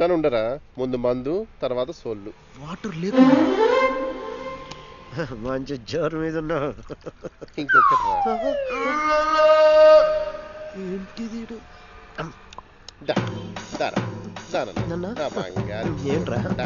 అని ఉండరా ముందు మందు తర్వాత సోళ్ళు వాటర్ లేదు మంచి జ్వరం మీద ఉన్నా ఇంకొకటి రా. ఏంటిది ఈడు? దా, దారా, దారా. నాన్న? నా బంగారు. ఏంట్రా దా.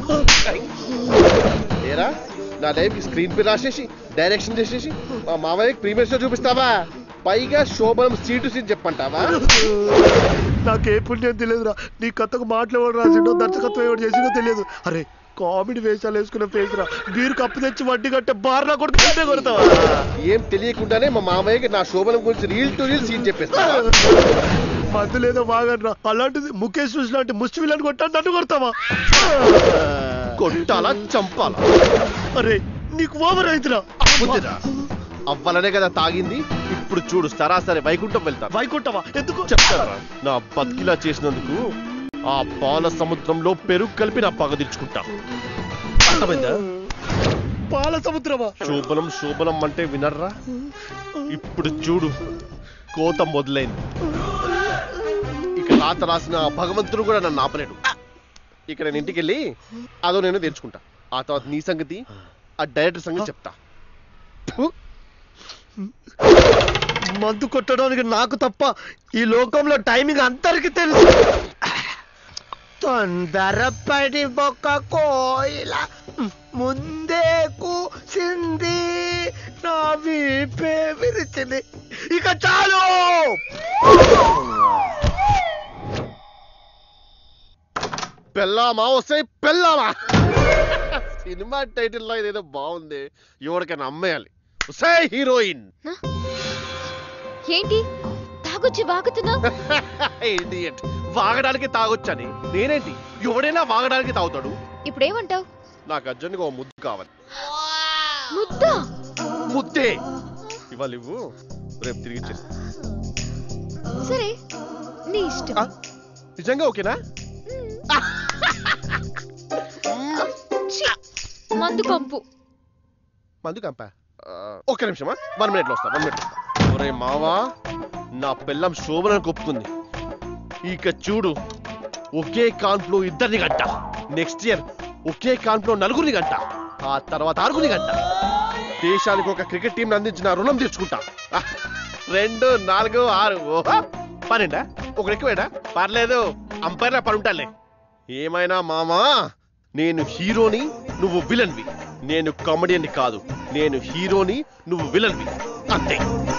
ఏరా నా లైఫ్ స్క్రీన్ పే రాసేసి డైరెక్షన్ చేసేసి మా మామయ్యకి ప్రీమియర్ షో చూపిస్తావా పైగా శోభనం సీటు సీట్ చెప్పంటావా నాకే పుణ్యం తెలియదురా నీ కథకు మాటలు ఎవడు రాసిండో దర్శకత్వం ఎవడు చేసిండో తెలియదు అరే కామెడీ వేషాలు వేసుకున్న ఫేస్ రా మీరు కప్పు తెచ్చి వడ్డీ కట్టే బార్లా కొడుతుంటే కొడతావా ఏం తెలియకుండానే మా మామయ్యకి నా శోభనం గురించి రీల్ టు రీల్ సీన్ చెప్పేస్తావా మందు లేదో బాగనరా అలాంటిది ముఖేష్ చూసి లాంటి ముష్టి విలని కొట్టా నన్ను కొడతావా కొట్టాలా చంపాలా అరే నీకు ఓవర్ అయితురా బుద్ధిరా అవ్వాలనే కదా తాగింది ఇప్పుడు చూడు సరాసరి వైకుంఠం వెళ్తాను వైకుంఠవా ఎందుకు చెప్తారా నా బతికిలా చేసినందుకు ఆ పాల సముద్రంలో పెరుగు కలిపి నా పగ తీర్చుకుంటా అర్థమైందా పాల సముద్రమా శోభనం శోభనం అంటే వినర్రా ఇప్పుడు చూడు కోత మొదలైంది ఇక రాత రాసిన ఆ భగవంతుడు కూడా నన్ను ఆపలేడు ఇక నేను ఇంటికి వెళ్ళి అదో నేను తెరుచుకుంటా ఆ తర్వాత నీ సంగతి ఆ డైరెక్టర్ సంగతి చెప్తా ఫు. మందు కొట్టడానికి నాకు తప్ప ఈ లోకంలో టైమింగ్ అందరికి తెలుసు తొందరపడి ఒక కోయిల ముందే కూసింది నా వీపే విరిచింది ఇక చాలు పెళ్ళామా వస్తే పెళ్ళామా సినిమా టైటిల్ లో ఇదేదో బాగుంది ఎవరికైనా అమ్మేయాలి వస్తే హీరోయిన్ ఏంటి తాగొచ్చి వాగుతున్నావు Idiot. వాగడానికి తాగొచ్చని నేనేంటి ఎవడైనా వాగడానికి తాగుతాడు ఇప్పుడేమంటావు నాకు అర్జెంట్గా ఓ ముద్దు కావాలి ముద్దా ముద్దే ఇవాళ ఇవ్వు రేపు తిరిగి ఇచ్చేస్తా. సరే నీ ఇష్టం ఆ, నిజంగా ఓకేనా ఛీ, మందు కంపు మందు కంప ఒక్క నిమిషమా వన్ మినిట్ లో వస్తా వన్ మినిట్ ఒరే మావా నా పిల్లం శోభనకు ఒప్పుకుంది ఇక చూడు ఒకే కాన్ఫ్లో ఇద్దరిని గంట నెక్స్ట్ ఇయర్ ఒకే కాన్ఫ్లో నలుగురిని గంట ఆ తర్వాత ఆరుగురిని గంట దేశానికి ఒక క్రికెట్ టీం అందించిన రుణం తీర్చుకుంటా ఆ, రెండు నాలుగు ఆరు ఓహో పన్నెండా ఒకటి ఎక్కువేడా పర్లేదు అంపైర్ పడి ఉంటాలే ఏమైనా మామా నేను హీరోని నువ్వు విలన్వి నేను కామెడియన్ని కాదు నేను హీరోని నువ్వు విలన్వి అంతే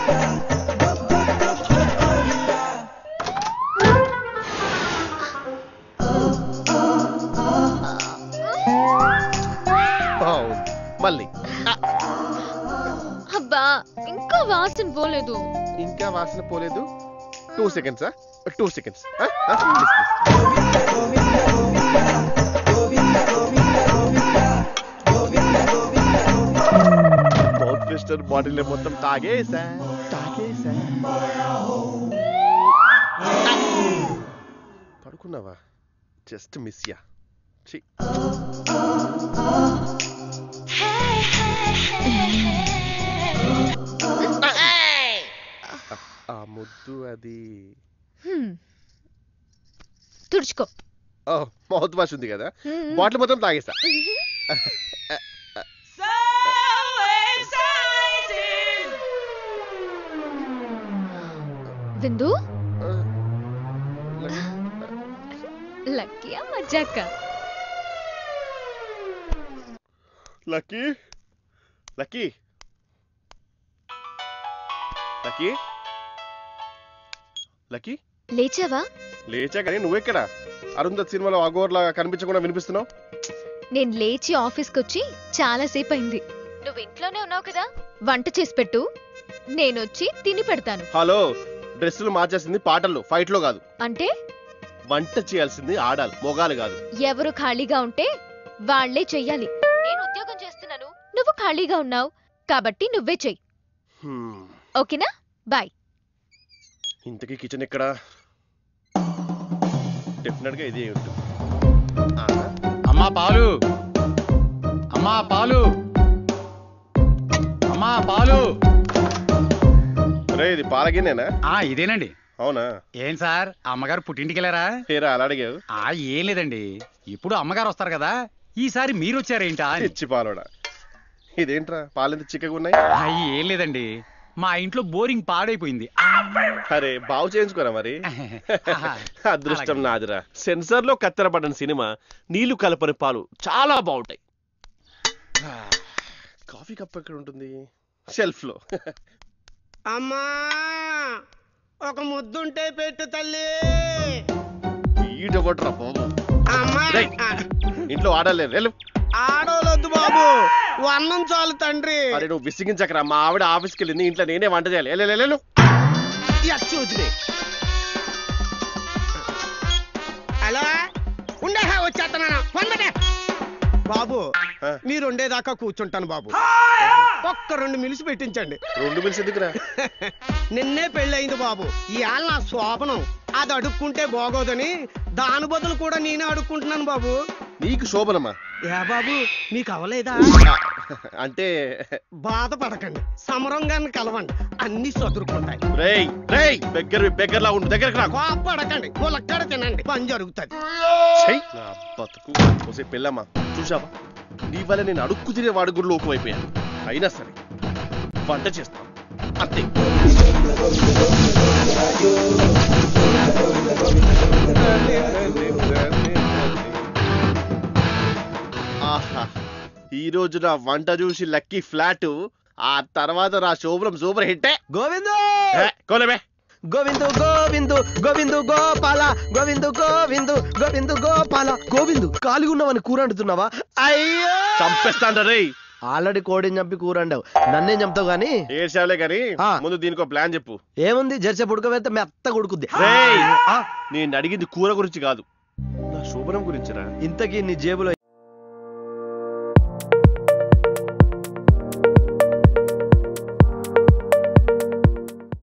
అవును. మళ్ళీ ఆ, అబ్బా ఇంకా వాసన పోలేదు ఇంకా వాసన పోలేదు two seconds two seconds mouth twister bottle మొత్తం తాగేసా తాగేసా పడుకున్నావా జస్ట్ మిస్ యా ఛీ. ఆ ముద్దు అది హ్మ్. తుడుచుకో ఓ మౌత్ వాష్ ఉంది కదా హ్మ్. బాటిల్ మొత్తం తాగేసా విందు ఆ, లక్- లక్కీయా మజాక లక్కీ లక్కీ లక్కీ లక్కీ లేచావా లేచా కానీ నువ్వెక్కడ అరుంధత్ సినిమాలో అగోర్లా కనిపించకుండా వినిపిస్తున్నావు నేను లేచి ఆఫీస్కి వచ్చి చాలా సేపు అయింది నువ్వు ఇంట్లోనే ఉన్నావు కదా వంట చేసి పెట్టు నేనొచ్చి తిని పెడతాను హలో డ్రెస్సులు మార్చేసింది పాటల్లో ఫైట్ లో కాదు అంటే వంట చేయాల్సింది ఆడాలి మొగాలు కాదు ఎవరు ఖాళీగా ఉంటే వాళ్లే చెయ్యాలి నేను ఉద్యోగం చేస్తున్నాను నువ్వు ఖాళీగా ఉన్నావు కాబట్టి నువ్వే చెయ్యి హ్మ్. ఓకేనా బాయ్ ఇంతకీ కిచెన్ ఎక్కడ డెఫినెట్ గా ఇదే ఉంటుంది ఆ, అమ్మా పాలు అమ్మా పాలు అమ్మా పాలు రే ఇది పాలగినేనా ఆ ఇదేనండి అవునా ఏం సార్ అమ్మగారు పుట్టింటికి వెళ్ళారా హేరా అలా అడిగావు ఆ ఏం లేదండి ఇప్పుడు అమ్మగారు వస్తారు కదా ఈసారి మీరు వచ్చారేంటా అని. పిచ్చి పాలోడా ఇదేంట్రా పాలెంత చిక్కగా ఉన్నాయి ఆ, ఏం లేదండి మా ఇంట్లో బోరింగ్ పాడైపోయింది అరే బాగు చేయించుకోరా మరి అదృష్టం నాదిరా సెన్సార్ లో కత్తెరపడిన సినిమా నీళ్లు కలపని పాలు చాలా బాగుంటాయి కాఫీ కప్ ఎక్కడ ఉంటుంది షెల్ఫ్ లో అమ్మా ఒక ముద్దుంటే పెట్టు తల్లి ఈట కొట్టరా బాబు అమ్మా రేయ్. ఇంట్లో ఆడలేరు వెళ్ళు ఆడోలొద్దు బాబు వన్నం చాలు తండ్రి అరే నువ్వు విసిగించకరా మా ఆవిడ ఆఫీస్కి వెళ్ళింది ఇంట్లో నేనే వంట చేయాలి వెళ్ళు, వెళ్ళు, వెళ్ళు. ఎచ్చి వదిలే హలో ఉండే వచ్చేస్తున్నాను వందటే బాబు ఆ. మీరు ఉండేదాకా కూర్చుంటాను బాబు ఒక్క రెండు మిలిసి పెట్టించండి రెండు మినిట్స్ ఎందుకురా నిన్నే పెళ్ళయింది బాబు ఇవాళ నా శోభనం అది అడుక్కుంటే బాగోదని దాని బదులు కూడా నేనే అడుక్కుంటున్నాను బాబు నీకు శోభనమ్మా ఏ బాబు మీకు అవలేదా అంటే బాధపడకండి సమరంగాన్ని కలవండి అన్ని సదురుకుంటాయి రేయ్ రేయ్ బెగ్గర బెగ్గరలా ఉండు దగ్గరకు రా కోపడకండి పులక్కడ తినండి పని జరుగుతుంది చెయ్ నా బతుకు ఒసే పెళ్ళమ్మా చూసావా నీ వల్ల నేను అడుక్కు తినే వాడి గుడి లోకం అయిపోయాను అయినా సరే వంట చేస్తాను అంతే ఆహా ఈ రోజు నా వంట చూసి లక్కీ ఫ్లాట్ ఆ తర్వాత నా శోభనం సూపర్ హిట్టే గోవిందు కోలేమే గోవిందు గోవిందు గోవిందు గోపాల గోవిందు గోవిందు గోవిందు గోపాల గోవిందు ఖాళీగా ఉన్నావని కూర అంటున్నావా అయ్యో చంపేస్తాంట రేయ్ ఆల్రెడీ కోడిని చంపి కూర అండావు నన్నేం చంపుతావు గానీ ఏడ్చావులే కానీ ఆ. ముందు దీనికి ప్లాన్ చెప్పు ఏముంది జెర్సే పుడకవేస్తే మెత్త కొడుకుద్ది రేయ్ ఆ, నేను అడిగింది కూర గురించి కాదు నా శోభనం గురించిరా ఇంతకీ నీ జేబులో